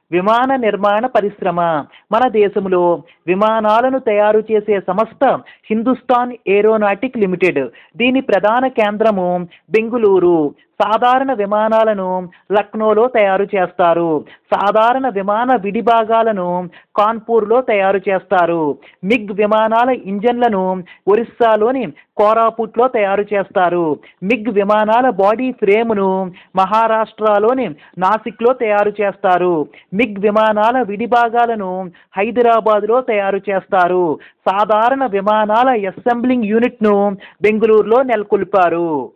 విమాన నిర్మాణ పరిశ్రమ మన దేశంలో విమానాలను తయారు చేసే సంస్థ హిందుస్థాన్ ఏరోనాటిక్ లిమిటెడ్ దీని ప్రధాన కేంద్రము బెంగుళూరు సాధారణ విమానాలను లక్నోలో తయారు చేస్తారు సాధారణ విమాన విడిభాగాలను కాన్పూర్లో తయారు చేస్తారు మిగ్ విమానాల ఇంజన్లను ఒరిస్సాలోని కోరాపుట్లో తయారు చేస్తారు మిగ్ విమానాల బాడీ ఫ్రేమ్ను మహారాష్ట్రలోని నాసిక్లో తయారు చేస్తారు మిగ్ విమానాల విడిభాగాలను హైదరాబాద్లో తయారు చేస్తారు సాధారణ విమానాల అసెంబ్లింగ్ యూనిట్ను బెంగళూరులో నెలకొల్పారు